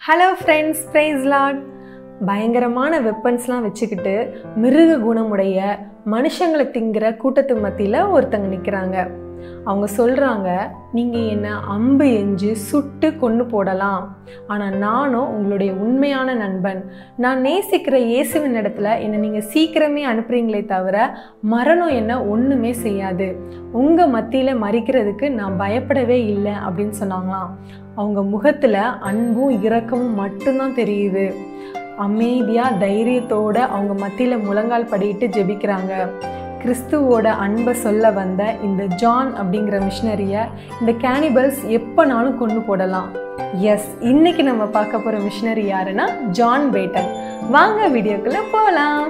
hello friends price lot பயங்கரமான வெப்பன்ஸ்லாம் வச்சுக்கிட்டு மிருக குணமுடைய மனுஷங்களை திங்கிற கூட்டத்து மத்தியில் ஒருத்தங்க நிற்கிறாங்க அவங்க சொல்கிறாங்க நீங்கள் என்ன அம்பு எஞ்சு சுட்டு கொண்டு போடலாம் ஆனால் நானும் உங்களுடைய உண்மையான நண்பன் நான் நேசிக்கிற இயேசுவின் இடத்துல என்னை நீங்கள் சீக்கிரமே அனுப்புறீங்களே தவிர மரணம் என்ன ஒன்றுமே செய்யாது உங்கள் மத்தியில் மறிக்கிறதுக்கு நான் பயப்படவே இல்லை அப்படின்னு சொன்னாங்களாம் அவங்க முகத்தில் அன்பும் இரக்கமும் மட்டும்தான் தெரியுது அமைதியாக தைரியத்தோட அவங்க மத்தியில் முழங்கால் படிட்டு ஜெபிக்கிறாங்க கிறிஸ்துவோட அன்பை சொல்ல வந்த இந்த ஜான் அப்படிங்கிற மிஷினரியை இந்த கேனிபல்ஸ் எப்போனாலும் கொண்டு போடலாம் எஸ் இன்னைக்கு நம்ம பார்க்க போகிற மிஷினரி யாருன்னா ஜான் பேட்டன் வாங்க வீடியோக்குள்ள போகலாம்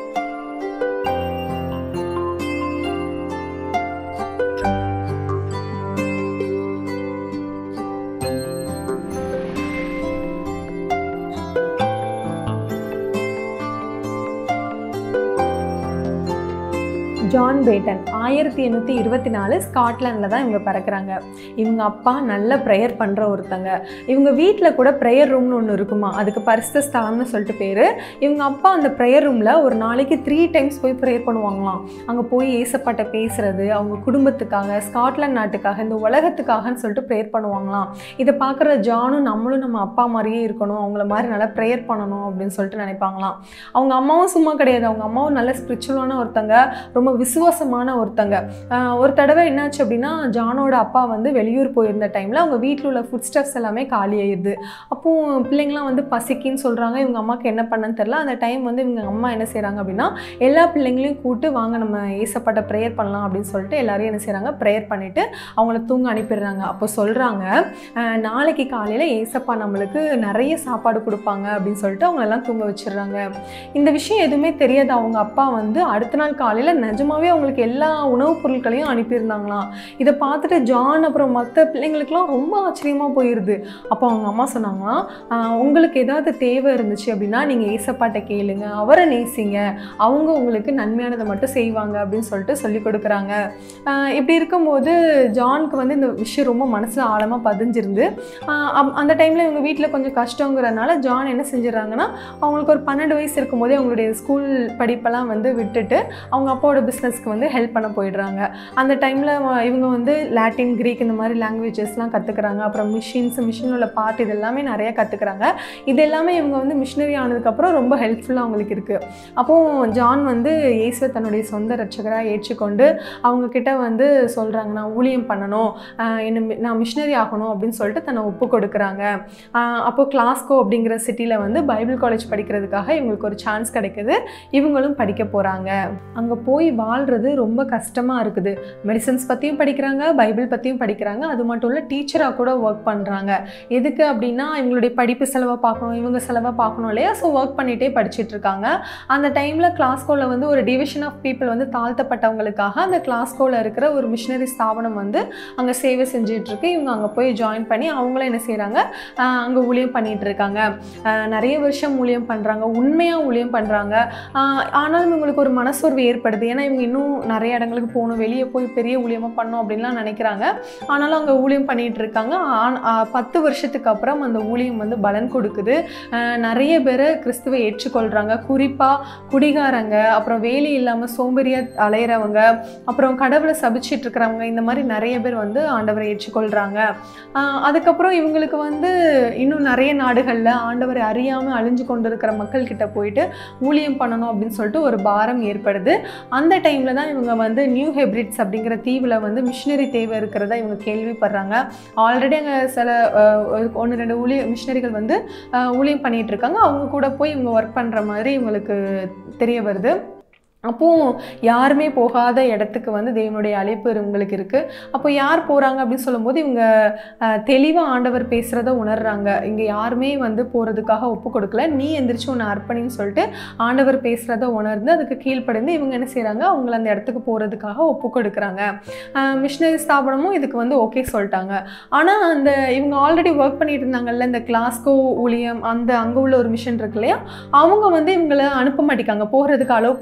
ஜான் பேட்டன் ஆயிரத்தி எண்ணூற்றி இருபத்தி நாலு ஸ்காட்லாண்டில் தான் இவங்க பிறக்கிறாங்க இவங்க அப்பா நல்ல ப்ரேயர் பண்ணுற ஒருத்தங்க இவங்க வீட்டில் கூட ப்ரேயர் ரூம்னு ஒன்று இருக்குமா அதுக்கு பரிசுத்த ஸ்தலம்னு சொல்லிட்டு பேர் இவங்க அப்பா அந்த ப்ரேயர் ரூமில் ஒரு நாளைக்கு த்ரீ டைம்ஸ் போய் ப்ரேயர் பண்ணுவாங்களாம் அங்கே போய் ஏசப்பாட்ட பேசுறது அவங்க குடும்பத்துக்காக ஸ்காட்லாந்து நாட்டுக்காக இந்த உலகத்துக்காகன்னு சொல்லிட்டு ப்ரேயர் பண்ணுவாங்களாம் இதை பார்க்குற ஜானும் நம்மளும் நம்ம அப்பா மாதிரியே இருக்கணும் அவங்கள மாதிரி நல்லா ப்ரேயர் பண்ணணும் அப்படின்னு சொல்லிட்டு நினைப்பாங்களாம் அவங்க அம்மாவும் சும்மா கிடையாது அவங்க அம்மாவும் நல்ல ஸ்பிரிச்சுவலான ஒருத்தங்க ரொம்ப விசுவாசமான ஒருத்தங்க ஆஹ் ஒரு தடவை என்னாச்சு அப்படின்னா ஜானோட அப்பா வந்து வெளியூர் போயிருந்த டைமில் அவங்க வீட்டில் உள்ள ஃபுட் ஸ்டெப்ஸ் எல்லாமே காலி ஆயிடுது அப்போது பிள்ளைங்களாம் வந்து பசிக்குன்னு சொல்கிறாங்க இவங்க அம்மாவுக்கு என்ன பண்ணன்னு தெரில அந்த டைம் வந்து இவங்க அம்மா என்ன செய்கிறாங்க அப்படின்னா எல்லா பிள்ளைங்களையும் கூப்பிட்டு வாங்க நம்ம ஏசப்பட்ட ப்ரேயர் பண்ணலாம் அப்படின்னு சொல்லிட்டு எல்லாரையும் என்ன செய்கிறாங்க ப்ரேயர் பண்ணிவிட்டு அவங்கள தூங்க அனுப்பிடுறாங்க அப்போ சொல்கிறாங்க நாளைக்கு காலையில் ஏசப்பா நம்மளுக்கு நிறைய சாப்பாடு கொடுப்பாங்க அப்படின்னு சொல்லிட்டு அவங்களெல்லாம் தூங்க வச்சிடுறாங்க இந்த விஷயம் எதுவுமே தெரியாது அவங்க அப்பா வந்து அடுத்த நாள் காலையில் நிஜமாவே அவங்களுக்கு எல்லா உணவுப் பொருட்களையும் அனுப்பியிருந்தாங்களாம் இதை பார்த்துட்டு ஜான் அப்புறம் மற்ற பிள்ளைங்களுக்குலாம் ரொம்ப ஆச்சரியமாக போயிடுது அப்போ அவங்க அம்மா சொன்னாங்களாம் "ஆஹ், உங்களுக்கு ஏதாவது தேவை இருந்துச்சு அப்படின்னா நீங்கள் ஏசப்பாட்ட கேளுங்க அவரை நேசிங்க அவங்க உங்களுக்கு நன்மையானதை மட்டும் செய்வாங்க அப்படின்னு சொல்லிட்டு சொல்லி கொடுக்குறாங்க ஆஹ், இப்படி இருக்கும்போது ஜானுக்கு வந்து இந்த விஷயம் ரொம்ப மனசில் ஆழமாக பதிஞ்சிருந்து ஆஹ், அப்- அந்த டைமில் இவங்க வீட்டில் கொஞ்சம் கஷ்டங்கிறனால ஜான் என்ன செஞ்சிடறாங்கன்னா அவங்களுக்கு ஒரு பன்னெண்டு வயசு இருக்கும்போதே அவங்களுடைய ஸ்கூல் படிப்பெல்லாம் வந்து விட்டுட்டு அவங்க அப்பாவோட பிஸ்னஸ்க்கு வந்து ஹெல்ப் பண்ண போயிடுறாங்க அந்த டைமில் இவங்க வந்து லாட்டின் கிரீக் இந்த மாதிரி லாங்குவேஜஸ்லாம் கற்றுக்குறாங்க அப்புறம் மிஷின்ஸ் மிஷினில் உள்ள பார்ட் இது எல்லாமே நிறைய கற்றுக்குறாங்க இது எல்லாமே இவங்க வந்து மிஷினரி ஆனதுக்கப்புறம் ரொம்ப ஹெல்ப்ஃபுல்லாக அவங்களுக்கு இருக்குது அப்போது ஜான் வந்து இயேசுவை தன்னுடைய சொந்த ரட்சகராக ஏற்றுக்கொண்டு அவங்க கிட்ட வந்து சொல்கிறாங்க நான் ஊழியம் பண்ணணும் ஆஹ் என்ன மி- நான் மிஷினரி ஆகணும் அப்படின்னு சொல்லிட்டு தன்னை ஒப்பு கொடுக்குறாங்க ஆஹ் அப்போ கிளாஸ்கோ அப்படிங்கிற சிட்டியில் வந்து பைபிள் காலேஜ் படிக்கிறதுக்காக இவங்களுக்கு ஒரு சான்ஸ் கிடைக்குது இவங்களும் படிக்க போகிறாங்க அங்கே போய் வாழ்கிறது ரொம்ப கஷ்டமாக இருக்குது மெடிசன்ஸ் பற்றியும் படிக்கிறாங்க பைபிள் பற்றியும் படிக்கிறாங்க அது மட்டும் இல்லை டீச்சராக கூட ஒர்க் பண்ணுறாங்க எதுக்கு அப்படின்னா இவங்களுடைய படிப்பு செலவை பார்க்கணும் இவங்க செலவை பார்க்கணும் இல்லையா ஸோ ஒர்க் பண்ணிகிட்டே படிச்சுட்டு இருக்காங்க அந்த டைமில் கிளாஸ்கோவில் வந்து ஒரு டிவிஷன் ஆஃப் பீப்புள் வந்து தாழ்த்தப்பட்டவங்களுக்காக அந்த கிளாஸ்கோவில் இருக்கிற ஒரு மிஷினரி ஸ்தாபனம் வந்து அங்கே சேவை செஞ்சுட்டு இருக்கு இவங்க அங்கே போய் ஜாயின் பண்ணி அவங்களும் என்ன செய்கிறாங்க அங்கே ஊழியம் பண்ணிட்டு இருக்காங்க ஆஹ் நிறைய வருஷம் ஊழியம் பண்ணுறாங்க உண்மையாக ஊழியம் பண்ணுறாங்க ஆனாலும் இவங்களுக்கு ஒரு மனசோர்வு ஏற்படுது ஏன்னா இவங்க இன்னும் நிறைய இடங்களுக்கு போகணும் வெளியே போய் பெரிய ஊழியமாக பண்ணணும் அப்படின்லாம் நினைக்கிறாங்க ஆனாலும் அங்கே ஊழியம் பண்ணிட்டு இருக்காங்க ஆன்- ஆஹ் பத்து வருஷத்துக்கு அப்புறம் அந்த ஊழியம் வந்து பலன் கொடுக்குது ஆஹ் நிறைய பேர் கிறிஸ்துவை ஏற்றுக்கொள்கிறாங்க குறிப்பாக குடிகாரங்க அப்புறம் வேலை இல்லாமல் சோம்பேறியாக அலையிறவங்க அப்புறம் கடவுளை சபிச்சிட்டு இருக்கிறவங்க இந்த மாதிரி நிறைய பேர் வந்து ஆண்டவரை ஏற்றுக்கொள்கிறாங்க ஆஹ் அதுக்கப்புறம் இவங்களுக்கு வந்து இன்னும் நிறைய நாடுகளில் ஆண்டவரை அறியாமல் அழிஞ்சு கொண்டு இருக்கிற மக்கள்கிட்ட போயிட்டு ஊழியம் பண்ணணும் அப்படின்னு சொல்லிட்டு ஒரு பாரம் ஏற்படுது அந்த டைமில் தான் இவங்க வந்து நியூ ஹெப்ரிட்ஸ் அப்படிங்கிற தீவில் வந்து மிஷினரி தேவை இருக்கிறதா இவங்க கேள்விப்படுறாங்க ஆல்ரெடி அங்கே சில ஒன்று ரெண்டு ஊழிய மிஷினரிகள் வந்து ஆஹ் ஊழியம் பண்ணிட்டு இருக்காங்க அவங்க கூட போய் இவங்க ஒர்க் பண்ணுற மாதிரி இவங்களுக்கு தெரிய வருது அப்போது யாருமே போகாத இடத்துக்கு வந்து தேவனுடைய அழைப்பு இவங்களுக்கு இருக்குது அப்போ யார் போகிறாங்க அப்படின்னு சொல்லும்போது இவங்க தெளிவாக ஆண்டவர் பேசுகிறத உணர்றாங்க இங்கே யாருமே வந்து போகிறதுக்காக ஒப்பு கொடுக்கல நீ எந்திரிச்சு உன்னை அர்ப்பணின்னு சொல்லிட்டு ஆண்டவர் பேசுகிறத உணர்ந்து அதுக்கு கீழ்ப்படிந்து இவங்க என்ன செய்கிறாங்க அவங்கள அந்த இடத்துக்கு போகிறதுக்காக ஒப்பு கொடுக்குறாங்க மிஷினரி ஸ்தாபனமும் இதுக்கு வந்து ஓகே சொல்லிட்டாங்க ஆனால் அந்த இவங்க ஆல்ரெடி ஒர்க் பண்ணிட்டு இருந்தாங்கல்ல இந்த கிளாஸ்கோ ஊழியம் அந்த அங்கே உள்ள ஒரு மிஷன் இருக்கு இல்லையா அவங்க வந்து இவங்களை அனுப்ப மாட்டேங்காங்க போகிறதுக்கு அலோவ் பண்ணலை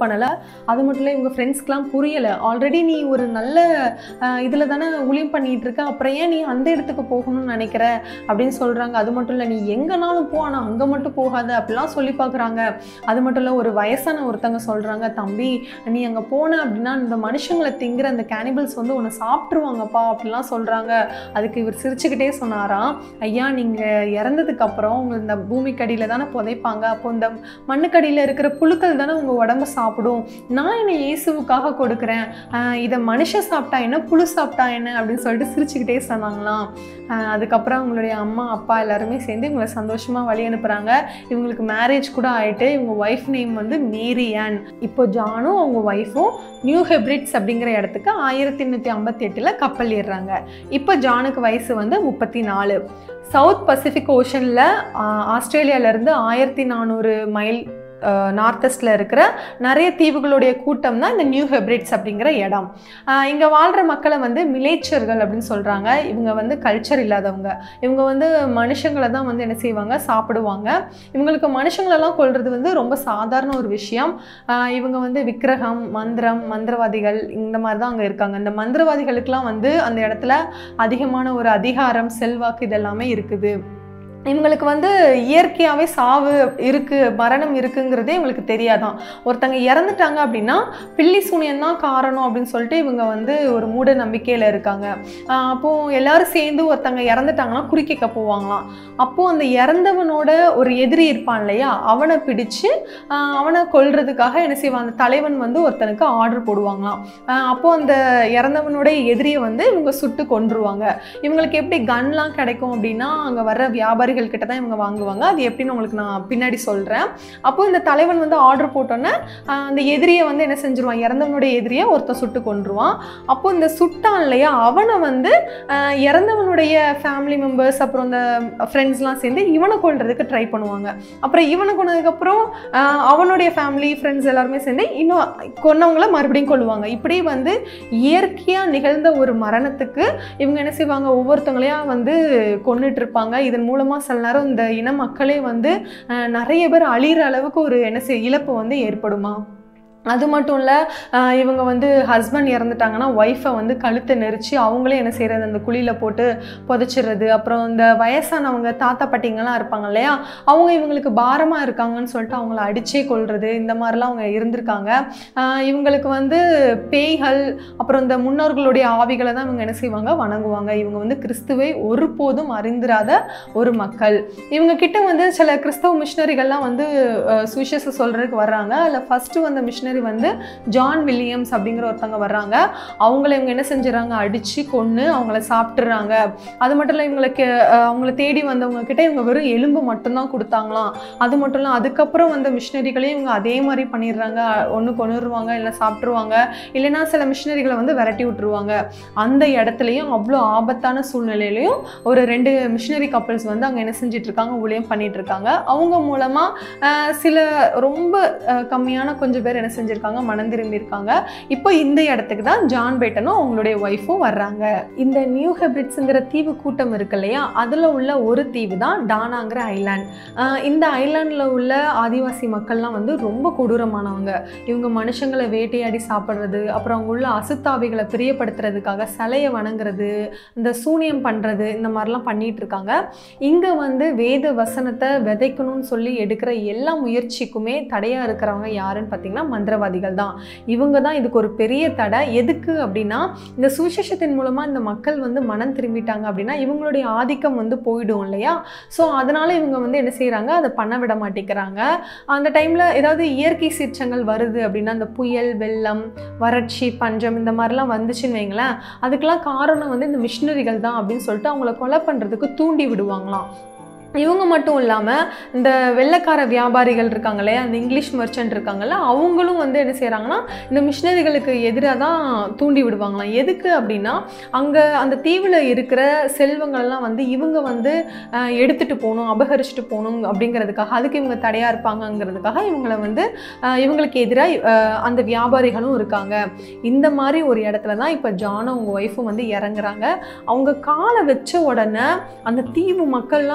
அது மட்டும் இல்லை இவங்க ஃப்ரெண்ட்ஸ்க்கெலாம் புரியலை ஆல்ரெடி நீ ஒரு நல்ல இதில் தானே ஊழியம் பண்ணிகிட்டு இருக்க அப்புறம் ஏன் நீ அந்த இடத்துக்கு போகணும்னு நினைக்கிற அப்படின்னு சொல்கிறாங்க அது மட்டும் இல்லை நீ எங்கேனாலும் போ ஆனால் அங்கே மட்டும் போகாத அப்படிலாம் சொல்லி பார்க்குறாங்க அது மட்டும் இல்லை ஒரு வயசான ஒருத்தங்க சொல்கிறாங்க தம்பி நீ அங்கே போன அப்படின்னா இந்த மனுஷங்களை திங்கிற அந்த கேனிபல்ஸ் வந்து உன்னை சாப்பிட்ருவாங்கப்பா அப்படிலாம் சொல்கிறாங்க அதுக்கு இவர் சிரிச்சுக்கிட்டே சொன்னாராம் ஐயா நீங்கள் இறந்ததுக்கு அப்புறம் உங்க இந்த பூமிக்கடியில் தானே புதைப்பாங்க அப்போ இந்த மண்ணுக்கடியில் இருக்கிற புழுக்கள் தானே உங்கள் உடம்ப சாப்பிடும் நான் என்னை இயேசுவுக்காக கொடுக்குறேன் ஆஹ் இதை மனுஷன் சாப்பிட்டா என்ன புழு சாப்பிட்டா என்ன அப்படின்னு சொல்லிட்டு சிரிச்சுக்கிட்டே சொன்னாங்களாம் ஆஹ் அதுக்கப்புறம் அவங்களுடைய அம்மா அப்பா எல்லாருமே சேர்ந்து இவங்களை சந்தோஷமாக வழி அனுப்புகிறாங்க இவங்களுக்கு மேரேஜ் கூட ஆயிட்டு இவங்க ஒய்ஃப் நேம் வந்து மேரி ஆன் இப்போ ஜானும் அவங்க ஒய்ஃபும் நியூ ஹெப்ரிட்ஸ் அப்படிங்கிற இடத்துக்கு ஆயிரத்தி எண்ணூற்றி ஐம்பத்தி எட்டில் கப்பல் ஏறுறாங்க இப்போ ஜானுக்கு வயசு வந்து முப்பத்தி நாலு சவுத் பசிபிக் ஓஷனில் ஆஸ்திரேலியாவிலேருந்து ஆயிரத்தி நானூறு மைல் நார்த்தஸ்டில் இருக்கிற நிறைய தீவுகளுடைய கூட்டம் தான் இந்த நியூ ஹெப்ரிட்ஸ் அப்படிங்கிற இடம் இங்கே வாழ்கிற மக்களை வந்து மிலேச்சர்கள் அப்படின்னு சொல்கிறாங்க இவங்க வந்து கல்ச்சர் இல்லாதவங்க இவங்க வந்து மனுஷங்களை தான் வந்து என்ன செய்வாங்க சாப்பிடுவாங்க இவங்களுக்கு மனுஷங்களெல்லாம் கொள்வது வந்து ரொம்ப சாதாரண ஒரு விஷயம் ஆஹ் இவங்க வந்து விக்கிரகம் மந்திரம் மந்திரவாதிகள் இந்த மாதிரி தான் அங்கே இருக்காங்க இந்த மந்திரவாதிகளுக்கெல்லாம் வந்து அந்த இடத்துல அதிகமான ஒரு அதிகாரம் செல்வாக்கு இதெல்லாமே இருக்குது இவங்களுக்கு வந்து இயற்கையாகவே சாவு இருக்குது மரணம் இருக்குங்கிறதே இவங்களுக்கு தெரியாதான் ஒருத்தங்க இறந்துட்டாங்க அப்படின்னா பில்லி சூனியம் தான் காரணம் அப்படின்னு சொல்லிட்டு இவங்க வந்து ஒரு மூட நம்பிக்கையில் இருக்காங்க ஆஹ் அப்போ எல்லாரும் சேர்ந்து ஒருத்தங்க இறந்துட்டாங்கன்னா குறிக்க போவாங்களாம் அப்போ அந்த இறந்தவனோட ஒரு எதிரி இருப்பான் இல்லையா அவனை பிடிச்சு ஆஹ் அவனை கொல்றதுக்காக என்ன செய்வான் அந்த தலைவன் வந்து ஒருத்தனுக்கு ஆர்டர் போடுவாங்களாம் ஆஹ் அப்போ அந்த இறந்தவனுடைய எதிரியை வந்து இவங்க சுட்டு கொன்றுவாங்க இவங்களுக்கு எப்படி கன்லாம் கிடைக்கும் அப்படின்னா அங்கே வர்ற வியாபாரிகள் கிட்ட தான் இவங்க வாங்குவாங்க அது எப்படின்னு உங்களுக்கு நான் பின்னாடி சொல்கிறேன் அப்போ இந்த தலைவன் வந்து ஆர்டர் போட்டோன்னே ஆஹ் அந்த எதிரியை வந்து என்ன செஞ்சுருவான் இறந்தவனுடைய எதிரியை ஒருத்தன் சுட்டு கொன்றுவான் அப்போ இந்த சுட்டான் இல்லையா அவனை வந்து ஆஹ் இறந்தவனுடைய ஃபேமிலி மெம்பர்ஸ் அப்புறம் இந்த ஃப்ரெண்ட்ஸ்லாம் சேர்ந்து இவனை கொல்றதுக்கு ட்ரை பண்ணுவாங்க அப்புறம் இவனை கொன்னதுக்கப்புறம் ஆஹ் அவனுடைய ஃபேமிலி ஃப்ரெண்ட்ஸ் எல்லாருமே சேர்ந்து இன்னும் கொன்னவங்கள மறுபடியும் கொல்லுவாங்க இப்படி வந்து இயற்கையாக நிகழ்ந்த ஒரு மரணத்துக்கு இவங்க என்ன செய்வாங்க ஒவ்வொருத்தவங்களையா வந்து கொன்னுட்டு இருப்பாங்க இதன் மூலமாக சில நேரம் இந்த இன மக்களே வந்து ஆஹ் நிறைய பேர் அழிகிற அளவுக்கு ஒரு என்ன செய் இழப்பு வந்து ஏற்படுமா அது மட்டும் இல்லை இவங்க வந்து ஹஸ்பண்ட் இறந்துட்டாங்கன்னா ஒய்ஃபை வந்து கழுத்தை நெரிச்சு அவங்களே என்ன செய்கிறது அந்த குழியில் போட்டு புதைச்சிடுறது அப்புறம் இந்த வயசானவங்க தாத்தா பாட்டிங்கெல்லாம் இருப்பாங்க இல்லையா அவங்க இவங்களுக்கு பாரமாக இருக்காங்கன்னு சொல்லிட்டு அவங்கள அடிச்சே கொள்வது இந்த மாதிரிலாம் அவங்க இருந்திருக்காங்க ஆஹ் இவங்களுக்கு வந்து பேய்கள் அப்புறம் இந்த முன்னோர்களுடைய ஆவிகளை தான் இவங்க என்ன செய்வாங்க வணங்குவாங்க இவங்க வந்து கிறிஸ்துவை ஒருபோதும் அறிந்திராத ஒரு மக்கள் இவங்க கிட்ட வந்து சில கிறிஸ்தவ மிஷினரிகள்லாம் வந்து அஹ், சுவிசேஷம் சொல்கிறதுக்கு வர்றாங்க அதில் ஃபஸ்ட்டு வந்த மிஷினரி வந்து ஜான் வில்லியம்ஸ் அப்படிங்கிற ஒருத்தவங்க வர்றாங்க அவங்கள இவங்க என்ன செஞ்சுறாங்க அடித்து கொன்று அவங்கள சாப்பிட்றாங்க அது மட்டும் இல்லை இவங்களுக்கு அஹ், அவங்கள தேடி வந்தவங்க கிட்ட இவங்க வெறும் எலும்பு மட்டும்தான் கொடுத்தாங்களாம் அது மட்டும் இல்லை அதுக்கப்புறம் வந்த மிஷினரிகளையும் இவங்க அதே மாதிரி பண்ணிடுறாங்க ஒன்று கொண்டுருவாங்க இல்லை சாப்பிட்ருவாங்க இல்லைன்னா சில மிஷினரிகளை வந்து விரட்டி விட்டுருவாங்க அந்த இடத்துலையும் அவ்வளோ ஆபத்தான சூழ்நிலையிலையும் ஒரு ரெண்டு மிஷினரி கப்பல்ஸ் வந்து அங்கே என்ன செஞ்சுட்டு இருக்காங்க ஊழியம் பண்ணிட்டு இருக்காங்க அவங்க மூலமாக சில ரொம்ப அஹ், கம்மியான கொஞ்சம் பேர் என்ன செஞ்சுருக்காங்க மனம் திரும்பியிருக்காங்க இப்போ இந்த இடத்துக்கு தான் ஜான் பேட்டனும் அவங்களுடைய ஒய்ஃபும் வர்றாங்க இந்த நியூ ஹெபிட்ஸுங்கிற தீவு கூட்டம் இருக்கு இல்லையா அதில் உள்ள ஒரு தீவு தான் டானாங்கிற ஐலாண்ட் ஆஹ் இந்த ஐலாண்டில் உள்ள ஆதிவாசி மக்கள்லாம் வந்து ரொம்ப கொடூரமானவங்க இவங்க மனுஷங்களை வேட்டையாடி சாப்பிட்றது அப்புறம் அவங்க உள்ள அசுத்தாவிகளை பிரியப்படுத்துறதுக்காக சிலையை வணங்குறது இந்த சூனியம் பண்ணுறது இந்த மாதிரிலாம் பண்ணிட்டு இருக்காங்க இங்கே வந்து வேத வசனத்தை விதைக்கணும்னு சொல்லி எடுக்கிற எல்லா முயற்சிக்குமே தடையாக இருக்கிறவங்க யாருன்னு பார்த்தீங்கன்னா மந்திரவாதிகள் தான் இவங்க தான் இதுக்கு ஒரு பெரிய தடை எதுக்கு அப்படின்னா இந்த சுவிசேஷத்தின் மூலமாக இந்த மக்கள் வந்து மனம் திரும்பிட்டாங்க அப்படின்னா இவங்களுடைய ஆதிக்கம் வந்து போயிடும் இல்லையா ஸோ அதனால இவங்க வந்து என்ன செய்கிறாங்க அதை பண்ண விட மாட்டேங்கிறாங்க அந்த டைமில் ஏதாவது இயற்கை சீற்றங்கள் வருது அப்படின்னா இந்த புயல் வெள்ளம் வறட்சி பஞ்சம் இந்த மாதிரிலாம் வந்துச்சுன்னு வைங்களேன் அதுக்கெல்லாம் காரணம் வந்து இந்த மிஷினரிகள் தான் அப்படின்னு சொல்லிட்டு அவங்கள கொலை பண்ணுறதுக்கு தூண்டி விடுவாங்களாம் இவங்க மட்டும் இல்லாமல் இந்த வெள்ளைக்கார வியாபாரிகள் இருக்காங்க இல்லையா அந்த இங்கிலீஷ் மர்ச்சன்ட் இருக்காங்கல்ல அவங்களும் வந்து என்ன செய்கிறாங்கன்னா இந்த மிஷினரிகளுக்கு எதிராக தான் தூண்டி விடுவாங்களாம் எதுக்கு அப்படின்னா அங்கே அந்த தீவில் இருக்கிற செல்வங்கள்லாம் வந்து இவங்க வந்து அஹ், எடுத்துகிட்டு போகணும் அபகரிச்சுட்டு போகணும் அப்படிங்கிறதுக்காக அதுக்கு இவங்க தடையாக இருப்பாங்கங்கிறதுக்காக இவங்களை வந்து அஹ், இவங்களுக்கு எதிராக அந்த வியாபாரிகளும் இருக்காங்க இந்த மாதிரி ஒரு இடத்துல தான் இப்போ ஜானும் அவங்க ஒய்ஃபும் வந்து இறங்குறாங்க அவங்க காலை வச்ச உடனே அந்த தீவு மக்கள்லாம் வந்து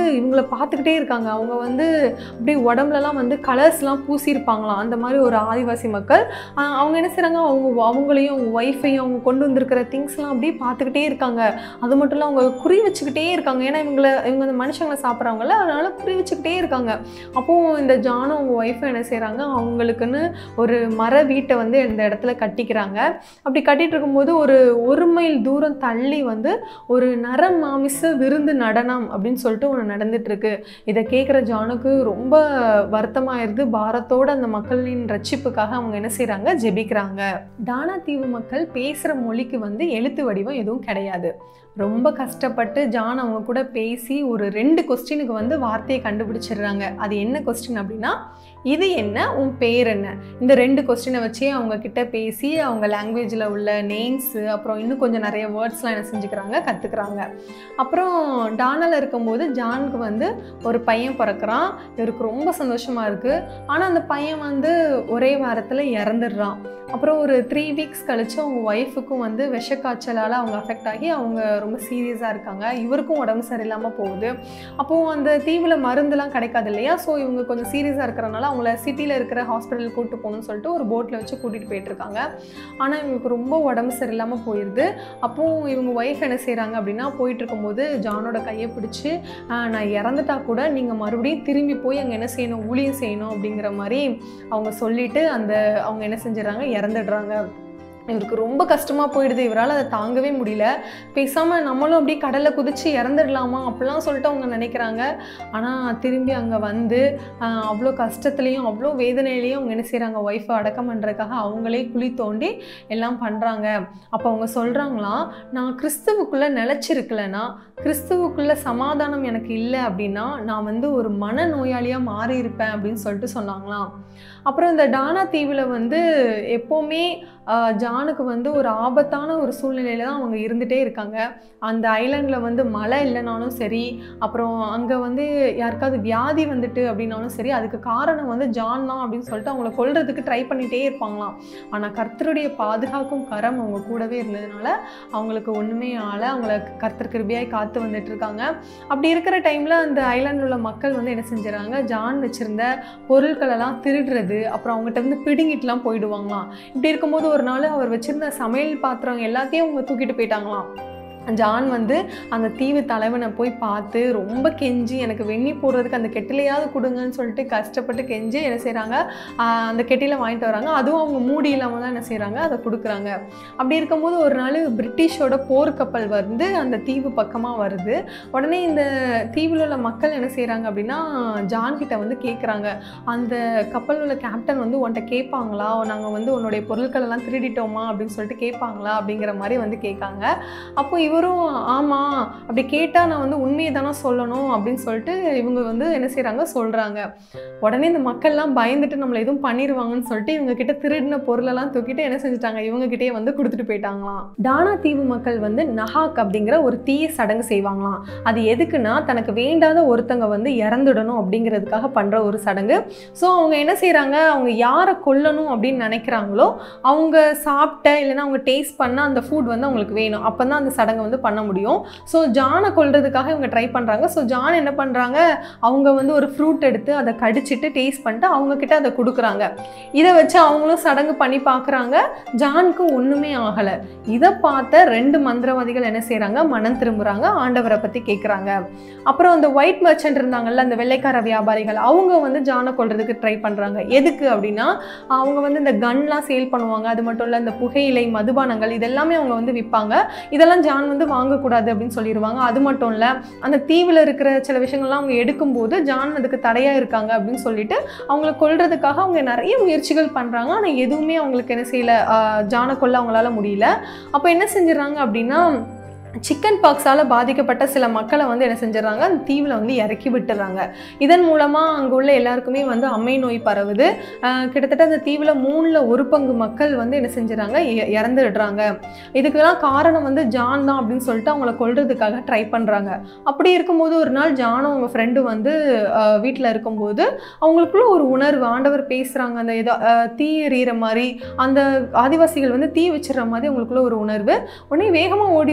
இவங்கள பார்த்துக்கிட்டே இருக்காங்க அவங்க வந்து அப்படியே உடம்புலலாம் வந்து கலர்ஸ்லாம் பூசியிருப்பாங்களாம் அந்த மாதிரி ஒரு ஆதிவாசி மக்கள் ஆஹ் அவங்க என்ன செய்கிறாங்க அவங்க அவங்களையும் அவங்க ஒய்ஃபையும் அவங்க கொண்டு வந்திருக்கிற திங்ஸ்லாம் அப்படியே பார்த்துக்கிட்டே இருக்காங்க அது மட்டும் இல்லை அவங்க குறி வச்சுக்கிட்டே இருக்காங்க ஏன்னா இவங்களை இவங்க அந்த மனுஷங்களை சாப்பிட்றவங்கள அதனால குறி வச்சுக்கிட்டே இருக்காங்க அப்போது இந்த ஜானும் அவங்க ஒய்ஃபும் என்ன செய்கிறாங்க அவங்களுக்குன்னு ஒரு மர வீட்டை வந்து இந்த இடத்துல கட்டிக்கிறாங்க அப்படி கட்டிட்டு இருக்கும்போது ஒரு ஒரு மைல் தூரம் தள்ளி வந்து ஒரு நர மாமிச விருந்து நடனம் அப்படின்னு சொல்லிட்டு ஒன்று நடந்துட்டு இருக்கு இதை கேட்குற ஜானுக்கு ரொம்ப வருத்தமாயிருது பாரத்தோட அந்த மக்களின் ரட்சிப்புக்காக அவங்க என்ன செய்கிறாங்க ஜெபிக்கிறாங்க டானா தீவு மக்கள் பேசுகிற மொழிக்கு வந்து எழுத்து வடிவம் எதுவும் கிடையாது ரொம்ப கஷ்டப்பட்டு ஜான் அவங்க கூட பேசி ஒரு ரெண்டு கொஸ்டினுக்கு வந்து வார்த்தையை கண்டுபிடிச்சிடுறாங்க அது என்ன கொஸ்டின் அப்படின்னா இது என்ன உன் பேர் என்ன இந்த ரெண்டு கொஸ்டினை வச்சே அவங்க கிட்ட பேசி அவங்க லாங்குவேஜில் உள்ள நேம்ஸு அப்புறம் இன்னும் கொஞ்சம் நிறைய வேர்ட்ஸ்லாம் என்ன செஞ்சுக்கிறாங்க கற்றுக்குறாங்க அப்புறம் டானல் இருக்கும்போது ஜானுக்கு வந்து ஒரு பையன் பிறக்கிறான் இவருக்கு ரொம்ப சந்தோஷமாக இருக்குது ஆனால் அந்த பையன் வந்து ஒரே வாரத்தில் இறந்துடுறான் அப்புறம் ஒரு த்ரீ வீக்ஸ் கழிச்சு அவங்க ஒய்ஃபுக்கும் வந்து விஷக்காய்ச்சலால் அவங்க அஃபெக்ட் ஆகி அவங்க ரொம்ப சீரியஸாக இருக்காங்க இவருக்கும் உடம்பு சரியில்லாமல் போகுது அப்போது அந்த தீவில் மருந்துலாம் கிடைக்காது இல்லையா ஸோ இவங்க கொஞ்சம் சீரியஸாக இருக்கிறனால அவங்கள சிட்டியில் இருக்கிற ஹாஸ்பிட்டல் கூப்பிட்டு போகணும்னு சொல்லிட்டு ஒரு போட்டில் வச்சு கூட்டிகிட்டு போயிட்டுருக்காங்க ஆனால் இவங்களுக்கு ரொம்ப உடம்பு சரியில்லாமல் போயிடுது அப்போது இவங்க ஒய்ஃப் என்ன செய்கிறாங்க அப்படின்னா போயிட்டு இருக்கும்போது ஜானோட கையை பிடிச்சி "ஆஹ், நான் இறந்துட்டா கூட நீங்கள் மறுபடியும் திரும்பி போய் அங்கே என்ன செய்யணும் ஊழியம் செய்யணும் அப்படிங்கிற மாதிரி அவங்க சொல்லிட்டு அந்த அவங்க என்ன செஞ்சிடறாங்க இறந்துடுறாங்க இவருக்கு ரொம்ப கஷ்டமாக போயிடுது இவரால் அதை தாங்கவே முடியல பேசாமல் நம்மளும் அப்படியே கடலில் குதிச்சு இறந்துடலாமா அப்படிலாம் சொல்லிட்டு அவங்க நினைக்கிறாங்க ஆனால் திரும்பி அங்கே வந்து ஆஹ், அவ்வளோ கஷ்டத்துலேயும் அவ்வளோ வேதனையிலையும் அவங்க என்ன செய்கிறாங்க ஒய்ஃபை அடக்கம் பண்ணுறதுக்காக அவங்களே குழி தோண்டி எல்லாம் பண்ணுறாங்க அப்போ அவங்க சொல்கிறாங்களாம் நான் கிறிஸ்துவுக்குள்ளே நிலச்சிருக்கலனா கிறிஸ்துவுக்குள்ள சமாதானம் எனக்கு இல்லை அப்படின்னா நான் வந்து ஒரு மனநோயாளியாக மாறி இருப்பேன் அப்படின்னு சொல்லிட்டு சொன்னாங்களாம் அப்புறம் இந்த டானா தீவில் வந்து எப்போவுமே ஆஹ், ஜானுக்கு வந்து ஒரு ஆபத்தான ஒரு சூழ்நிலையில தான் அவங்க இருந்துகிட்டே இருக்காங்க அந்த ஐலாண்டில் வந்து மழை இல்லைனாலும் சரி அப்புறம் அங்கே வந்து யாருக்காவது வியாதி வந்துட்டு அப்படின்னாலும் சரி அதுக்கு காரணம் வந்து ஜான் தான் அப்படின்னு சொல்லிட்டு அவங்கள கொல்றதுக்கு ட்ரை பண்ணிகிட்டே இருப்பாங்களாம் ஆனால் கர்த்தருடைய பாதுகாக்கும் கரம் அவங்க கூடவே இருந்ததுனால அவங்களுக்கு ஒன்றுமே ஆள அவங்கள கர்த்தர் கிருபியாய் காத்து வந்துட்டு இருக்காங்க அப்படி இருக்கிற டைமில் அந்த ஐலாண்டில் உள்ள மக்கள் வந்து என்ன செஞ்சுறாங்க ஜான் வச்சிருந்த பொருட்களெல்லாம் திருடுறது அப்புறம் அவங்ககிட்ட வந்து பிடுங்கிட்டுலாம் போயிடுவாங்களாம் இப்படி இருக்கும்போது ஒரு நாள் அவர் வச்சிருந்த சமையல் பாத்திரம் எல்லாத்தையும் அவங்க தூக்கிட்டு போயிட்டாங்களாம் ஜான் வந்து அந்த தீவு தலைவனை போய் பார்த்து ரொம்ப கெஞ்சி எனக்கு வெண்ணி போடுறதுக்கு அந்த கெட்டிலையாவது கொடுங்கன்னு சொல்லிட்டு கஷ்டப்பட்டு கெஞ்சி என்ன செய்கிறாங்க அந்த கெட்டில வாங்கிட்டு வராங்க அதுவும் அவங்க மூடி இல்லாமல் தான் என்ன செய்கிறாங்க அதை கொடுக்குறாங்க அப்படி இருக்கும்போது ஒரு நாள் பிரிட்டிஷோட போர்க்கப்பல் வந்து அந்த தீவு பக்கமாக வருது உடனே இந்த தீவில் உள்ள மக்கள் என்ன செய்கிறாங்க அப்படின்னா ஜான் கிட்ட வந்து கேட்குறாங்க அந்த கப்பல் உள்ள கேப்டன் வந்து உன்கிட்ட கேட்பாங்களா நாங்கள் வந்து உன்னுடைய பொருட்கள் எல்லாம் திருடிட்டோமா அப்படின்னு சொல்லிட்டு கேட்பாங்களா அப்படிங்கிற மாதிரி வந்து கேட்காங்க அப்போ இவரும் ஆமாம் அப்படி கேட்டால் நான் வந்து உண்மையை தானே சொல்லணும் அப்படின்னு சொல்லிட்டு இவங்க வந்து என்ன செய்கிறாங்க சொல்கிறாங்க உடனே இந்த மக்கள்லாம் பயந்துட்டு நம்மளை எதுவும் பண்ணிடுவாங்கன்னு சொல்லிட்டு இவங்க கிட்ட திருடின பொருளெல்லாம் தூக்கிட்டு என்ன செஞ்சுட்டாங்க இவங்க கிட்டே வந்து கொடுத்துட்டு போயிட்டாங்களாம் டானா தீவு மக்கள் வந்து நஹாக் அப்படிங்கிற ஒரு தீய சடங்கு செய்வாங்களாம் அது எதுக்குன்னா தனக்கு வேண்டாத ஒருத்தங்க வந்து இறந்துடணும் அப்படிங்கிறதுக்காக பண்ணுற ஒரு சடங்கு ஸோ அவங்க என்ன செய்கிறாங்க அவங்க யாரை கொல்லணும் அப்படின்னு நினைக்கிறாங்களோ அவங்க சாப்பிட்ட இல்லைன்னா அவங்க டேஸ்ட் பண்ண அந்த ஃபுட் வந்து அவங்களுக்கு வேணும் அப்போ தான் அந்த சடங்கை வந்து பண்ண முடியும் ஸோ ஜானை கொல்றதுக்காக இவங்க ட்ரை பண்ணுறாங்க ஸோ ஜான் என்ன பண்ணுறாங்க அவங்க வந்து ஒரு ஃப்ரூட் எடுத்து அதை கடிச்சிட்டு டேஸ்ட் பண்ணிட்டு அவங்க கிட்ட அதை கொடுக்குறாங்க இதை வச்சு அவங்களும் சடங்கு பண்ணி பார்க்குறாங்க ஜானுக்கு ஒன்றுமே ஆகலை இதை பார்த்த ரெண்டு மந்திரவாதிகள் என்ன செய்கிறாங்க மனம் திரும்புகிறாங்க ஆண்டவரை பற்றி கேட்குறாங்க அப்புறம் அந்த ஒயிட் மர்ச்சன்ட் இருந்தாங்கல்ல அந்த வெள்ளைக்கார வியாபாரிகள் அவங்க வந்து ஜானை கொல்றதுக்கு ட்ரை பண்ணுறாங்க எதுக்கு அப்படின்னா அவங்க வந்து இந்த கன்லாம் சேல் பண்ணுவாங்க அது மட்டும் இல்லை இந்த புகையிலை மதுபானங்கள் இதெல்லாமே அவங்க வந்து விற்பாங்க இதெல்லாம் ஜான் வந்து வாங்கக்கூடாது அப்படின்னு சொல்லிடுவாங்க அது மட்டும் இல்லை அந்த தீவில் இருக்கிற சில விஷயங்கள்லாம் அவங்க எடுக்கும்போது ஜான் அதுக்கு தடையாக இருக்காங்க அப்படின்னு சொல்லிட்டு அவங்கள கொல்றதுக்காக அவங்க நிறைய முயற்சிகள் பண்ணுறாங்க ஆனால் எதுவுமே அவங்களுக்கு என்ன செய்யல ஆஹ் ஜானை கொல்ல அவங்களால முடியல அப்போ என்ன செஞ்சிடறாங்க அப்படின்னா சிக்கன் பாக்ஸால் பாதிக்கப்பட்ட சில மக்களை வந்து என்ன செஞ்சிடறாங்க அந்த தீவில் வந்து இறக்கி விட்டுறாங்க இதன் மூலமாக அங்கே உள்ள எல்லாருக்குமே வந்து அம்மை நோய் பரவுது ஆஹ் கிட்டத்தட்ட அந்த தீவில் மூணில் ஒரு பங்கு மக்கள் வந்து என்ன செஞ்சிடறாங்க இ- இறந்துடுறாங்க இதுக்கெல்லாம் காரணம் வந்து ஜான் தான் அப்படின்னு சொல்லிட்டு அவங்கள கொல்றதுக்காக ட்ரை பண்ணுறாங்க அப்படி இருக்கும்போது ஒரு நாள் ஜானும் அவங்க ஃப்ரெண்டு வந்து வீட்டில் இருக்கும்போது அவங்களுக்குள்ள ஒரு உணர்வு ஆண்டவர் பேசுகிறாங்க அந்த ஏதோ ஆஹ் தீ எறிகிற மாதிரி அந்த ஆதிவாசிகள் வந்து தீ வச்சிடுற மாதிரி அவங்களுக்குள்ள ஒரு உணர்வு உடனே வேகமாக ஓடி வந்து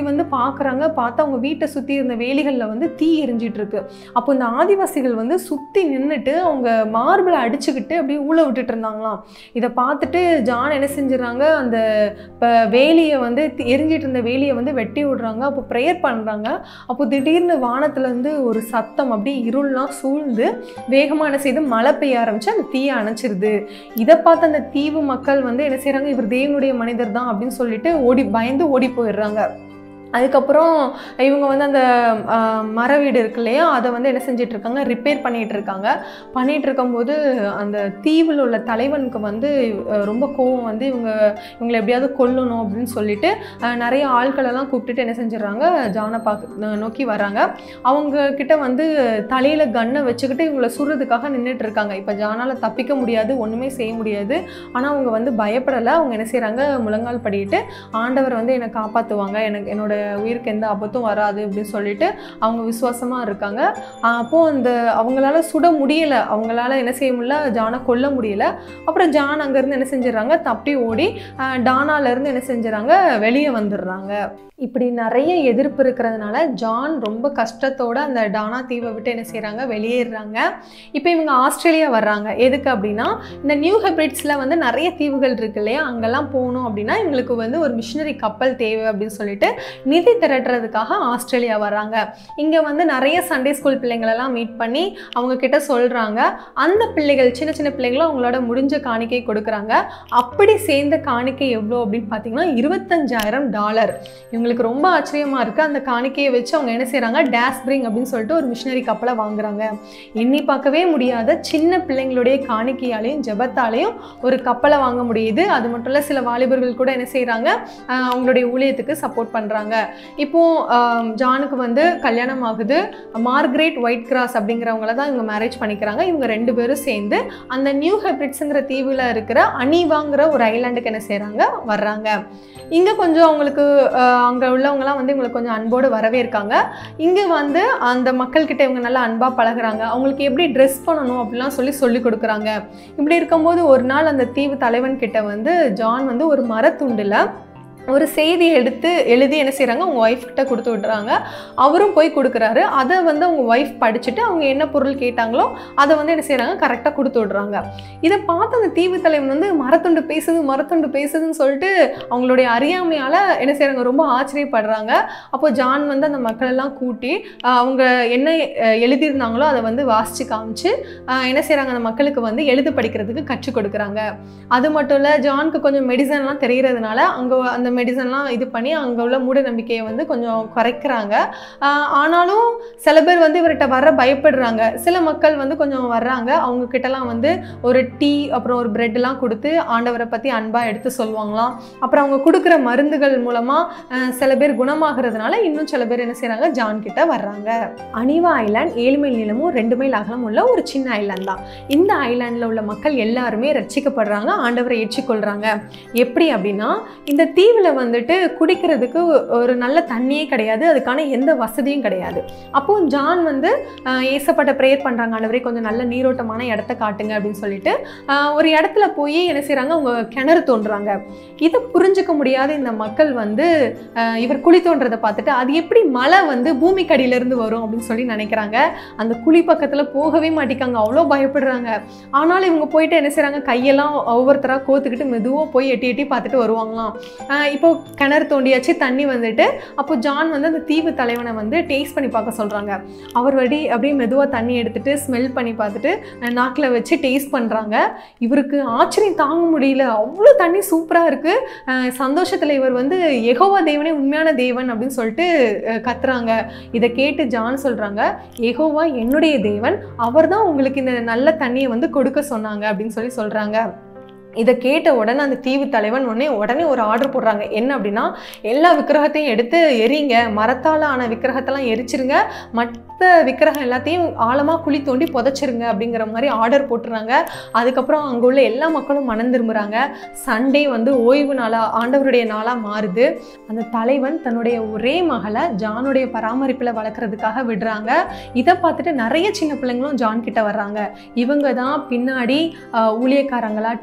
பார்க்குறாங்க பார்த்தா அவங்க வீட்டை சுற்றி இருந்த வேலிகளில் வந்து தீ எரிஞ்சிட்டு இருக்கு அப்போ இந்த ஆதிவாசிகள் வந்து சுற்றி நின்றுட்டு அவங்க மார்பிளை அடிச்சுக்கிட்டு அப்படியே ஊழ விட்டுட்டு இருந்தாங்களாம் இதை பார்த்துட்டு ஜான் என்ன செஞ்சிடறாங்க அந்த இப்போ வேலியை வந்து தி- எரிஞ்சிட்டு இருந்த வேலியை வந்து வெட்டி விடுறாங்க அப்போ ப்ரேயர் பண்ணுறாங்க அப்போ திடீர்னு வானத்துலேருந்து ஒரு சத்தம் அப்படியே இருள்லாம் சூழ்ந்து வேகமாக என்ன செய்து மழை பெய்ய ஆரம்பிச்சு அந்த தீயை அணைச்சிருது இதை பார்த்து அந்த தீவு மக்கள் வந்து என்ன செய்கிறாங்க இவர் தேவனுடைய மனிதர் தான் அப்படின்னு சொல்லிட்டு ஓடி பயந்து ஓடி போயிடுறாங்க அதுக்கப்புறம் இவங்க வந்து அந்த ஆ, மர வீடு இருக்கு இல்லையா அதை வந்து என்ன செஞ்சிட்டு இருக்காங்க ரிப்பேர் பண்ணிட்டு இருக்காங்க பண்ணிட்டு இருக்கும்போது அந்த தீவில் உள்ள தலைவனுக்கு வந்து அஹ், ரொம்ப கோவம் வந்து இவங்க இவங்களை எப்படியாவது கொல்லணும் அப்படின்னு சொல்லிட்டு அஹ், நிறைய ஆட்களெல்லாம் கூப்பிட்டுட்டு என்ன செஞ்சிடறாங்க ஜானை பார்க்க நோக்கி வராங்க அவங்க கிட்ட வந்து தலையில கன்னை வச்சுக்கிட்டு இவங்களை சுடுறதுக்காக நின்றுட்டு இருக்காங்க இப்போ ஜானால தப்பிக்க முடியாது ஒன்றுமே செய்ய முடியாது ஆனால் அவங்க வந்து பயப்படலை அவங்க என்ன செய்கிறாங்க முழங்கால் படிட்டு ஆண்டவர் வந்து என்னை காப்பாற்றுவாங்க எனக்கு என்னோட உயிருக்கு எந்த ஆபத்தும் வராது அப்படின்னு சொல்லிட்டு அவங்க விசுவாசமாக இருக்காங்க ஆஹ் அப்போ அந்த அவங்களால சுட முடியல அவங்களால என்ன செய்ய முடியல ஜானை கொல்ல முடியல அப்புறம் ஜான் அங்கேருந்து என்ன செஞ்சிடறாங்க தப்பி ஓடி ஆஹ் டானால இருந்து என்ன செஞ்சிடறாங்க வெளியே வந்துடுறாங்க இப்படி நிறைய எதிர்ப்பு இருக்கிறதுனால ஜான் ரொம்ப கஷ்டத்தோட அந்த டானா தீவை விட்டு என்ன செய்கிறாங்க வெளியேறுறாங்க இப்போ இவங்க ஆஸ்திரேலியா வர்றாங்க எதுக்கு அப்படின்னா இந்த நியூ ஹெப்ரிட்ஸில் வந்து நிறைய தீவுகள் இருக்கு இல்லையா அங்கெல்லாம் போகணும் அப்படின்னா இவங்களுக்கு வந்து ஒரு மிஷினரி கப்பல் தேவை அப்படின்னு சொல்லிட்டு நிதி திரட்டுறதுக்காக ஆஸ்திரேலியா வர்றாங்க இங்கே வந்து நிறைய சண்டே ஸ்கூல் பிள்ளைங்களெல்லாம் மீட் பண்ணி அவங்க கிட்ட சொல்கிறாங்க அந்த பிள்ளைகள் சின்ன சின்ன பிள்ளைங்களும் அவங்களோட முடிஞ்ச காணிக்கை கொடுக்குறாங்க அப்படி சேர்ந்த காணிக்கை எவ்வளோ அப்படின்னு பார்த்தீங்கன்னா இருபத்தஞ்சாயிரம் டாலர் இவங்களுக்கு ரொம்ப ஆச்சரியமாக இருக்குது அந்த காணிக்கையை வச்சு அவங்க என்ன செய்கிறாங்க டேஸ்பிரிங் அப்படின்னு சொல்லிட்டு ஒரு மிஷினரி கப்பலை வாங்குறாங்க எண்ணி பார்க்கவே முடியாத சின்ன பிள்ளைங்களுடைய காணிக்கையாலையும் ஜெபத்தாலையும் ஒரு கப்பலை வாங்க முடியுது அது மட்டும் இல்லை சில வாலிபர்கள் கூட என்ன செய்கிறாங்க அவங்களுடைய ஊழியத்துக்கு சப்போர்ட் பண்ணுறாங்க இப்போ ஆம், ஜானுக்கு வந்து கல்யாணம் ஆகுது மார்க்ரேட் ஒயிட் கிராஸ் அப்படிங்கிறவங்கள தான் இவங்க மேரேஜ் பண்ணிக்கிறாங்க இவங்க ரெண்டு பேரும் சேர்ந்து அந்த நியூ ஹெப்ரிட்ஸுங்கிற தீவில் இருக்கிற அனீவாங்கிற ஒரு ஐலாண்டுக்கு என்ன செய்கிறாங்க வர்றாங்க இங்கே கொஞ்சம் அவங்களுக்கு அங்கே உள்ளவங்கலாம் வந்து இவங்களுக்கு கொஞ்சம் அன்போடு வரவேற்காங்க இங்கே வந்து அந்த மக்கள்கிட்ட இவங்க நல்லா அன்பாக பழகுறாங்க அவங்களுக்கு எப்படி ட்ரெஸ் பண்ணணும் அப்படிலாம் சொல்லி சொல்லி கொடுக்குறாங்க இப்படி இருக்கும்போது ஒரு நாள் அந்த தீவு தலைவன் கிட்ட வந்து ஜான் வந்து ஒரு மரத்துண்டில் ஒரு செய்தியை எடுத்து எழுதி என்ன செய்கிறாங்க அவங்க ஒய்ஃப் கிட்ட கொடுத்து விட்றாங்க அவரும் போய் கொடுக்குறாரு அதை வந்து அவங்க ஒய்ஃப் படிச்சுட்டு அவங்க என்ன பொருள் கேட்டாங்களோ அதை வந்து என்ன செய்கிறாங்க கரெக்டாக கொடுத்து விட்றாங்க இதை பார்த்து அந்த தீவு தலைவன் வந்து மரத்துண்டு பேசுது மரத்துண்டு பேசுதுன்னு சொல்லிட்டு அவங்களுடைய அறியாமையால் என்ன செய்கிறாங்க ரொம்ப ஆச்சரியப்படுறாங்க அப்போ ஜான் வந்து அந்த மக்களெல்லாம் கூட்டி ஆஹ், அவங்க என்ன அஹ், எழுதியிருந்தாங்களோ அதை வந்து வாசித்து காமிச்சு ஆஹ், என்ன செய்கிறாங்க அந்த மக்களுக்கு வந்து எழுத படிக்கிறதுக்கு கற்றுக் கொடுக்குறாங்க அது மட்டும் இல்லை ஜானுக்கு கொஞ்சம் மெடிசன்லாம் தெரிகிறதுனால அங்கே அந்த மெடிசன்லாம் இது பண்ணி அங்கே உள்ள மூட நம்பிக்கையை வந்து கொஞ்சம் குறைக்கிறாங்க ஆஹ் ஆனாலும் சில பேர் வந்து இவர்கிட்ட வர பயப்படுறாங்க சில மக்கள் வந்து கொஞ்சம் வர்றாங்க அவங்க கிட்டலாம் வந்து ஒரு டீ அப்புறம் ஒரு பிரெட்லாம் கொடுத்து ஆண்டவரை பற்றி அன்பாக எடுத்து சொல்லுவாங்களாம் அப்புறம் அவங்க கொடுக்குற மருந்துகள் மூலமாக சில பேர் குணமாகிறதுனால இன்னும் சில பேர் என்ன செய்கிறாங்க ஜான் கிட்ட வர்றாங்க அனிவா ஐலாண்ட் ஏழு மைல் நீளமும் ரெண்டு மைல் அகலம் உள்ள ஒரு சின்ன ஐலாண்ட் தான் இந்த ஐலாண்டில் உள்ள மக்கள் எல்லாருமே ரட்சிக்கப்படுறாங்க ஆண்டவரை ஏற்றுக்கொள்கிறாங்க எப்படி அப்படின்னா இந்த தீவில் வந்துட்டு குடிக்கிறதுக்கு ஒரு நல்ல தண்ணியே கிடையாது அதுக்கான எந்த வசதியும் கிடையாது அப்போ ஜான் வந்து ஆஹ், ஏசப்பட்ட ப்ரேயர் பண்ணுறாங்க ஆண்டவரே கொஞ்சம் நல்ல நீரோட்டமான இடத்த காட்டுங்க அப்படின்னு சொல்லிட்டு ஆஹ், ஒரு இடத்துல போய் என்ன செய்கிறாங்க அவங்க கிணறு தோண்டுறாங்க இதை புரிஞ்சுக்க முடியாத இந்த மக்கள் வந்து ஆஹ், இவர் குழி தோன்றதை பார்த்துட்டு அது எப்படி மழை வந்து பூமிக்கடியிலேருந்து வரும் அப்படின்னு சொல்லி நினைக்கிறாங்க அந்த குழி பக்கத்தில் போகவே மாட்டிக்காங்க அவ்வளோ பயப்படுறாங்க ஆனாலும் இவங்க போயிட்டு என்ன செய்கிறாங்க கையெல்லாம் ஒவ்வொருத்தராக கோத்துக்கிட்டு மெதுவாக போய் எட்டி எட்டி பார்த்துட்டு வருவாங்களாம் ஆஹ் இப்போ கிணறு தோண்டியாச்சு தண்ணி வந்துட்டு அப்போ ஜான் வந்து அந்த தீவு தலைவனை வந்து டேஸ்ட் பண்ணி பார்க்க சொல்கிறாங்க அவர் வடி அப்படியே மெதுவாக தண்ணி எடுத்துட்டு ஸ்மெல் பண்ணி பார்த்துட்டு நாக்கில் வச்சு டேஸ்ட் பண்ணுறாங்க இவருக்கு ஆச்சரியம் தாங்க முடியல அவ்வளோ தண்ணி சூப்பராக இருக்குது சந்தோஷத்தில் இவர் வந்து எகோவா தேவனே உண்மையான தேவன் அப்படின்னு சொல்லிட்டு அஹ், கத்துறாங்க இதை கேட்டு ஜான் சொல்கிறாங்க எகோவா என்னுடைய தேவன் அவர் தான் உங்களுக்கு இந்த நல்ல தண்ணியை வந்து கொடுக்க சொன்னாங்க அப்படின்னு சொல்லி சொல்கிறாங்க இதை கேட்ட உடனே அந்த தீவு தலைவன் உடனே உடனே ஒரு ஆர்டர் போடுறாங்க என்ன அப்படின்னா எல்லா விக்கிரகத்தையும் எடுத்து எரிங்க மரத்தால் ஆன விக்கிரகத்தெல்லாம் எரிச்சிருங்க மற்ற விக்கிரகம் எல்லாத்தையும் ஆழமாக குழி தோண்டி புதைச்சிருங்க அப்படிங்கிற மாதிரி ஆர்டர் போட்டுறாங்க அதுக்கப்புறம் அங்கே உள்ள எல்லா மக்களும் மனம் திரும்புகிறாங்க சண்டே வந்து ஓய்வு நாளாக ஆண்டவருடைய நாளாக மாறுது அந்த தலைவன் தன்னுடைய ஒரே மகளை ஜானுடைய பராமரிப்பில் வளர்க்குறதுக்காக விடுறாங்க இதை பார்த்துட்டு நிறைய சின்ன பிள்ளைங்களும் ஜான் கிட்ட வர்றாங்க இவங்க தான் பின்னாடி ஆஹ், ஊழியக்காரங்களா டீச்சராக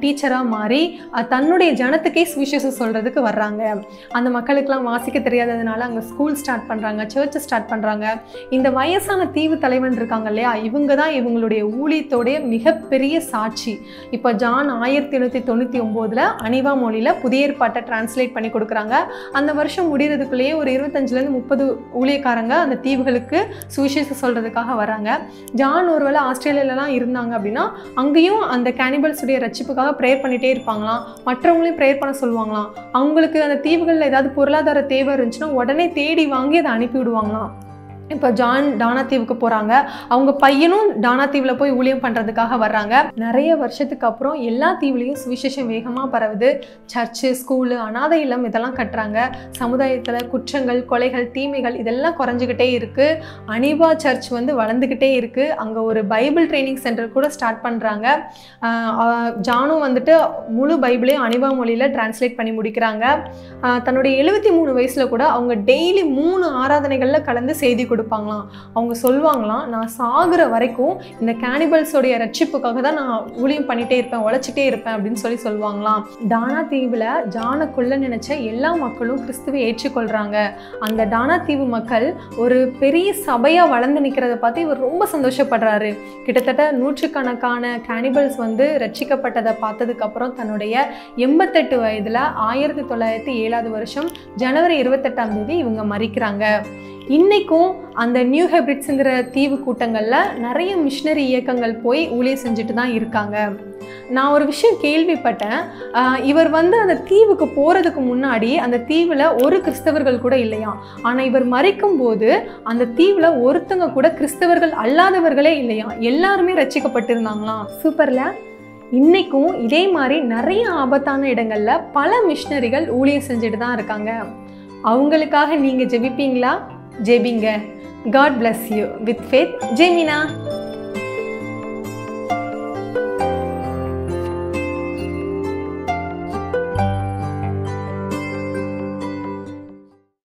மிஷினரிஸாக மாறி அஹ், தன்னுடைய ஜனத்துக்கே சுவிசேஷம் சொல்கிறதுக்கு வர்றாங்க அந்த மக்களுக்கெல்லாம் வாசிக்க தெரியாததுனால அங்கே ஸ்கூல் ஸ்டார்ட் பண்ணுறாங்க சர்ச்சை ஸ்டார்ட் பண்ணுறாங்க இந்த வயசான தீவு தலைவன் இருக்காங்க இல்லையா இவங்க தான் இவங்களுடைய ஊழியத்தோடைய மிகப்பெரிய சாட்சி இப்போ ஜான் ஆயிரத்தி எண்ணூற்றி தொண்ணூற்றி ஒம்போதில் அனிவா மொழியில் புதிய ஏற்பாட்டை டிரான்ஸ்லேட் பண்ணி கொடுக்குறாங்க அந்த வருஷம் முடிகிறதுக்குள்ளேயே ஒரு இருபத்தஞ்சிலேருந்து முப்பது ஊழியக்காரங்க அந்த தீவுகளுக்கு சுவிசேஷம் சொல்கிறதுக்காக வராங்க ஜான் ஒருவேளை ஆஸ்திரேலியாலலாம் இருந்தாங்க அப்படின்னா அங்கேயும் அந்த கேனிபல்ஸுடைய ரட்சிப்புக்காக ப்ரேயர் பண்ணிகிட்டே இருப்பாங்களாம் மற்றவங்களையும் ப்ரேயர் பண்ண சொல்லுவாங்களாம் அவங்களுக்கு அந்த தீவுகளில் ஏதாவது பொருளாதார தேவை இருந்துச்சுன்னா உடனே தேடி வாங்கி அதை அனுப்பி விடுவாங்களாம் இப்போ ஜான் டானா தீவுக்கு போகிறாங்க அவங்க பையனும் டானா தீவில் போய் ஊழியம் பண்ணுறதுக்காக வர்றாங்க நிறைய வருஷத்துக்கு அப்புறம் எல்லா தீவுலேயும் சுவிசேஷம் வேகமாக பரவுது சர்ச்சு ஸ்கூலு அனாதை இல்லம் இதெல்லாம் கட்டுறாங்க சமுதாயத்தில் குற்றங்கள் கொலைகள் தீமைகள் இதெல்லாம் குறைஞ்சிக்கிட்டே இருக்குது அனிவா சர்ச் வந்து வளர்ந்துக்கிட்டே இருக்குது அங்கே ஒரு பைபிள் ட்ரைனிங் சென்டர் கூட ஸ்டார்ட் பண்ணுறாங்க ஜானும் வந்துட்டு முழு பைபிளையும் அனிவா மொழியில் டிரான்ஸ்லேட் பண்ணி முடிக்கிறாங்க ஆஹ் தன்னுடைய எழுபத்தி மூணு வயசில் கூட அவங்க டெய்லி மூணு ஆராதனைகளில் கலந்து செய்தி கொடுப்பாங்களாம் அவங்க சொல்லுவாங்களாம் நான் சாகுற வரைக்கும் இந்த கேனிபல்ஸோடைய ரட்சிப்புக்காக தான் நான் ஊழியம் பண்ணிட்டே இருப்பேன் உழைச்சிட்டே இருப்பேன் அப்படின்னு சொல்லி சொல்லுவாங்களாம் டானா தீவில் ஜானை கொல்ல நினைச்ச எல்லா மக்களும் கிறிஸ்துவை ஏற்றுக்கொள்கிறாங்க அந்த டானா தீவு மக்கள் ஒரு பெரிய சபையாக வளர்ந்து நிற்கிறத பார்த்து இவர் ரொம்ப சந்தோஷப்படுறாரு கிட்டத்தட்ட நூற்றுக்கணக்கான கேனிபல்ஸ் வந்து ரட்சிக்கப்பட்டதை பார்த்ததுக்கப்புறம் தன்னுடைய எண்பத்தெட்டு வயதில் ஆயிரத்தி தொள்ளாயிரத்தி ஏழாவது வருஷம் ஜனவரி இருபத்தெட்டாம் தேதி இவங்க மறிக்கிறாங்க இன்னைக்கும் அந்த நியூ ஹெப்ரிட்ஸுங்கிற தீவு கூட்டங்களில் நிறைய மிஷினரி இயக்கங்கள் போய் ஊழியம் செஞ்சுட்டு தான் இருக்காங்க நான் ஒரு விஷயம் கேள்விப்பட்டேன் ஆஹ் இவர் வந்து அந்த தீவுக்கு போகிறதுக்கு முன்னாடி அந்த தீவில் ஒரு கிறிஸ்தவர்கள் கூட இல்லையாம் ஆனால் இவர் மறிக்கும் போது அந்த தீவில் ஒருத்தங்க கூட கிறிஸ்தவர்கள் அல்லாதவர்களே இல்லையாம் எல்லாருமே ரட்சிக்கப்பட்டிருந்தாங்களாம் சூப்பர்ல இன்னைக்கும் இதே மாதிரி நிறைய ஆபத்தான இடங்கள்ல பல மிஷினரிகள் ஊழியம் செஞ்சுட்டு தான் இருக்காங்க அவங்களுக்காக நீங்கள் ஜெபிப்பீங்களா ஜெபிங்க God bless you with faith ஜெமினா